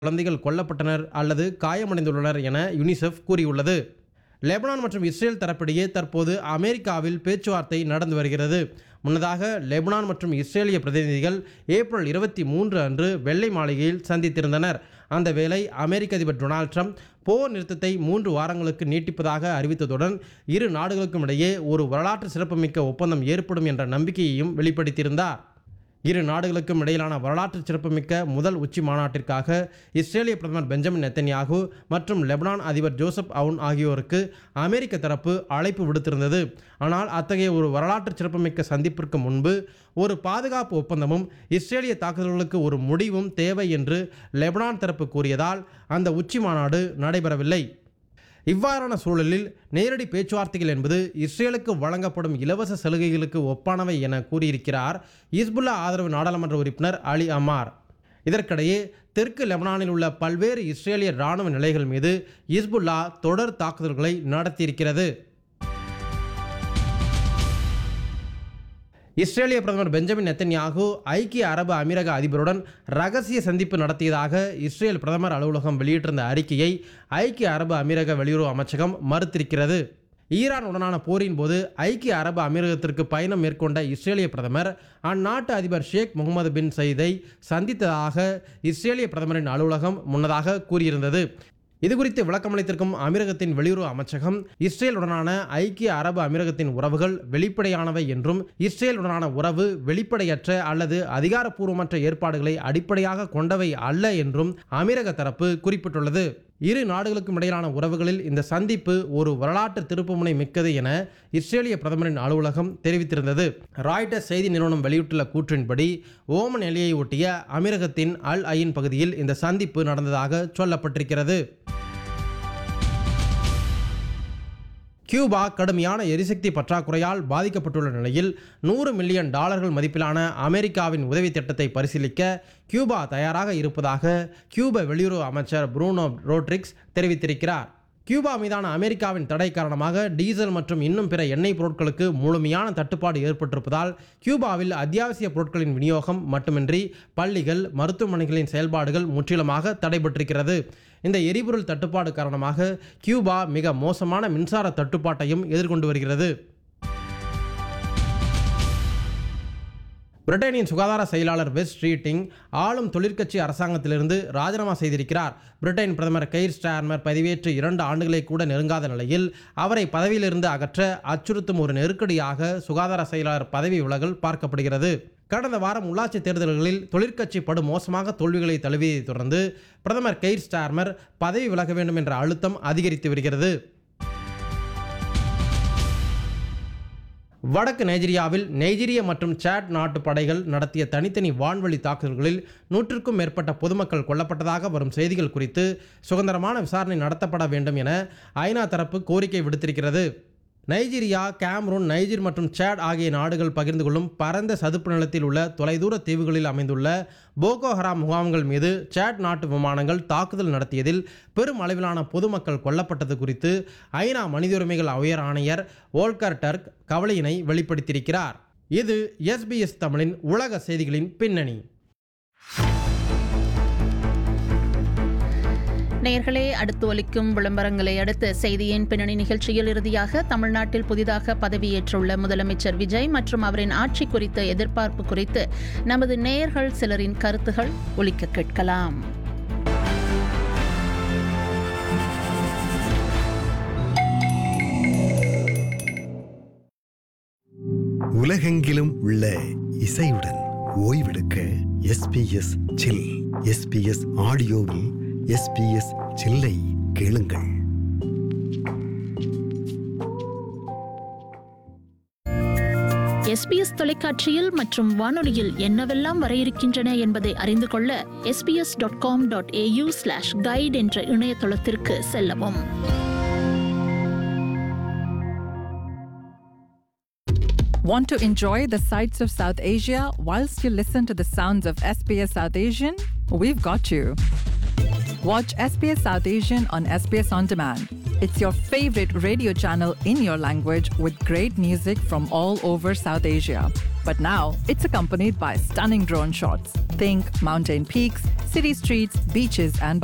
குழந்தைகள் கொல்லப்பட்டனர் அல்லது காயமடைந்துள்ளனர் என யுனிசெஃப் கூறியுள்ளது லெபனான் மற்றும் இஸ்ரேல் தரப்பிடையே தற்போது அமெரிக்காவில் பேச்சுவார்த்தை நடந்து வருகிறது முன்னதாக லெபனான் மற்றும் இஸ்ரேலிய பிரதிநிதிகள் ஏப்ரல் இருபத்தி மூன்று அன்று வெள்ளை மாளிகையில் சந்தித்திருந்தனர் அந்த வேளை அமெரிக்க அதிபர் டொனால்ட் ட்ரம்ப் போர் நிறுத்தத்தை மூன்று வாரங்களுக்கு நீட்டிப்பதாக அறிவித்ததுடன் இரு நாடுகளுக்கும் இடையே ஒரு வரலாற்று சிறப்புமிக்க ஒப்பந்தம் ஏற்படும் என்ற நம்பிக்கையையும் வெளிப்படுத்தியிருந்தார் இரு நாடுகளுக்கும் இடையிலான வரலாற்று சிறப்புமிக்க முதல் உச்சி மாநாட்டிற்காக இஸ்ரேலிய பிரதமர் பெஞ்சமின் நெத்தன்யாகு மற்றும் லெபனான் அதிபர் ஜோசப் அவுன் ஆகியோருக்கு அமெரிக்க தரப்பு அழைப்பு விடுத்திருந்தது ஆனால் அத்தகைய ஒரு வரலாற்று சிறப்புமிக்க சந்திப்பிற்கு முன்பு ஒரு பாதுகாப்பு ஒப்பந்தமும் இஸ்ரேலிய தாக்குதல்களுக்கு ஒரு முடிவும் தேவை என்று லெபனான் தரப்பு கூறியதால் அந்த உச்சி மாநாடு நடைபெறவில்லை இவ்வாறான சூழலில் நேரடி பேச்சுவார்த்தைகள் என்பது இஸ்ரேலுக்கு வழங்கப்படும் இலவச சலுகைகளுக்கு ஒப்பானவை என கூறியிருக்கிறார் இஸ்புல்லா ஆதரவு நாடாளுமன்ற உறுப்பினர் அலி அமார் இதற்கிடையே தெற்கு லெபனானில் உள்ள பல்வேறு இஸ்ரேலிய இராணுவ நிலைகள் மீது இஸ்புல்லா தொடர் தாக்குதல்களை நடத்தியிருக்கிறது இஸ்ரேலிய பிரதமர் பெஞ்சமின் நெத்தன்யாகு ஐக்கிய அரபு அமீரக அதிபருடன் ரகசிய சந்திப்பு நடத்தியதாக இஸ்ரேல் பிரதமர் அலுவலகம் வெளியிட்டிருந்த அறிக்கையை ஐக்கிய அரபு அமீரக வெளியுறவு அமைச்சகம் மறுத்திருக்கிறது ஈரான் உடனான போரின் போது ஐக்கிய அரபு அமீரகத்திற்கு பயணம் மேற்கொண்ட இஸ்ரேலிய பிரதமர் அந்நாட்டு அதிபர் ஷேக் முகமது பின் சயீதை சந்தித்ததாக இஸ்ரேலிய பிரதமரின் அலுவலகம் முன்னதாக கூறியிருந்தது இதுகுறித்து விளக்கமளித்திருக்கும் அமீரகத்தின் வெளியுறவு அமைச்சகம் இஸ்ரேலுடனான ஐக்கிய அரபு அமீரகத்தின் உறவுகள் வெளிப்படையானவை என்றும் இஸ்ரேலுடனான உறவு வெளிப்படையற்ற அல்லது அதிகாரப்பூர்வமற்ற ஏற்பாடுகளை அடிப்படையாக கொண்டவை அல்ல என்றும் அமீரக தரப்பு குறிப்பிட்டுள்ளது இரு நாடுகளுக்கும் இடையிலான உறவுகளில் இந்த சந்திப்பு ஒரு வரலாற்று திருப்புமுனை மிக்கது என இஸ்ரேலிய பிரதமரின் அலுவலகம் தெரிவித்திருந்தது ராய்டர்ஸ் செய்தி நிறுவனம் வெளியிட்டுள்ள கூற்றின்படி ஓமன் எல்லையை ஒட்டிய அமீரகத்தின் அல் அயின் பகுதியில் இந்த சந்திப்பு நடந்ததாக சொல்லப்பட்டிருக்கிறது கியூபா கடுமையான எரிசக்தி பற்றாக்குறையால் பாதிக்கப்பட்டுள்ள நிலையில் நூறு மில்லியன் டாலர்கள் மதிப்பிலான அமெரிக்காவின் உதவி திட்டத்தை பரிசீலிக்க கியூபா தயாராக இருப்பதாக கியூப வெளியுறவு அமைச்சர் ப்ரூனோ ரோட்ரிக்ஸ் தெரிவித்திருக்கிறார் கியூபா மீதான அமெரிக்காவின் தடை காரணமாக டீசல் மற்றும் இன்னும் பிற எண்ணெய் பொருட்களுக்கு முழுமையான தட்டுப்பாடு ஏற்பட்டிருப்பதால் கியூபாவில் அத்தியாவசிய பொருட்களின் விநியோகம் மட்டுமின்றி பள்ளிகள் மருத்துவமனைகளின் செயல்பாடுகள் முற்றிலுமாக தடைபட்டிருக்கிறது இந்த எரிபொருள் தட்டுப்பாடு காரணமாக கியூபா மிக மோசமான மின்சார தட்டுப்பாட்டையும் எதிர்கொண்டு வருகிறது பிரிட்டனின் சுகாதார செயலாளர் வெஸ்ட் ஸ்ட்ரீட்டிங் ஆளும் தொழிற்கட்சி அரசாங்கத்திலிருந்து ராஜினாமா செய்திருக்கிறார் பிரிட்டன் பிரதமர் கெய்ர் ஸ்டார்மர் பதவியேற்று இரண்டு ஆண்டுகளை கூட நெருங்காத நிலையில் அவரை பதவியிலிருந்து அகற்ற அச்சுறுத்தும் ஒரு நெருக்கடியாக சுகாதார செயலாளர் பதவி விலகல் பார்க்கப்படுகிறது கடந்த வாரம் உள்ளாட்சி தேர்தல்களில் தொழிற்கட்சி படு மோசமாக தோல்விகளை தழுவியதைத் தொடர்ந்து பிரதமர் கெய்ர் ஸ்டார்மர் பதவி விலக வேண்டும் என்ற அழுத்தம் அதிகரித்து வருகிறது வடக்கு நைஜீரியாவில் நைஜீரிய மற்றும் சாட் நாட்டு படைகள் நடத்திய தனித்தனி வான்வழி தாக்குதல்களில் நூற்றுக்கும் மேற்பட்ட பொதுமக்கள் கொல்லப்பட்டதாக வரும் செய்திகள் குறித்து சுதந்திரமான விசாரணை நடத்தப்பட வேண்டும் என ஐநா தரப்பு கோரிக்கை விடுத்திருக்கிறது நைஜீரியா கேம்ரூன் நைஜீர் மற்றும் சேட் ஆகிய நாடுகள் பகிர்ந்து கொள்ளும் பரந்த சதுப்பு நிலத்தில் உள்ள தொலைதூர தீவுகளில் அமைந்துள்ள போகோ ஹராம் முகாம்கள் மீது சேட் நாட்டு விமானங்கள் தாக்குதல் நடத்தியதில் பெரும் அளவிலான பொதுமக்கள் கொல்லப்பட்டது குறித்து ஐநா மனித உரிமைகள் உயர் ஆணையர் ஓல்கர் டர்க் கவலையினை வெளிப்படுத்தியிருக்கிறார் இது எஸ்பிஎஸ் தமிழின் உலக செய்திகளின் பின்னணி நேயர்களே அடுத்து ஒலிக்கும் விளம்பரங்களை அடுத்து செய்தியின் பின்னணி நிகழ்ச்சியில் இறுதியாக தமிழ்நாட்டில் புதிதாக பதவியேற்றுள்ள முதலமைச்சர் விஜய் மற்றும் அவரின் ஆட்சி குறித்த எதிர்பார்ப்பு குறித்து நமது நேயர்கள் சிலரின் கருத்துகள் ஒலிக்க கேட்கலாம் உலகெங்கிலும் உள்ள இசையுடன் ஓய்வெடுக்க எஸ்பிஎஸ் சில் எஸ்பிஎஸ் ஆடியோவில் எஸ்பிஎஸ் சில்லை கேளுங்கள் எஸ்பிஎஸ் தொலைக்காட்சியில் மற்றும் வானொலியில் என்னவெல்லாம் வர இருக்கின்றன என்பதை அறிந்து கொள்ள SBS dot com dot AU slash guide என்ற இணையதளத்திற்கு செல்லவும் Want to enjoy the sights of South Asia whilst you listen to the sounds of SBS South Asian? We've got you. Watch SBS South Asian on SBS On Demand. It's your favorite radio channel in your language with great music from all over South Asia. But now it's accompanied by stunning drone shots. Think mountain peaks, city streets, beaches, and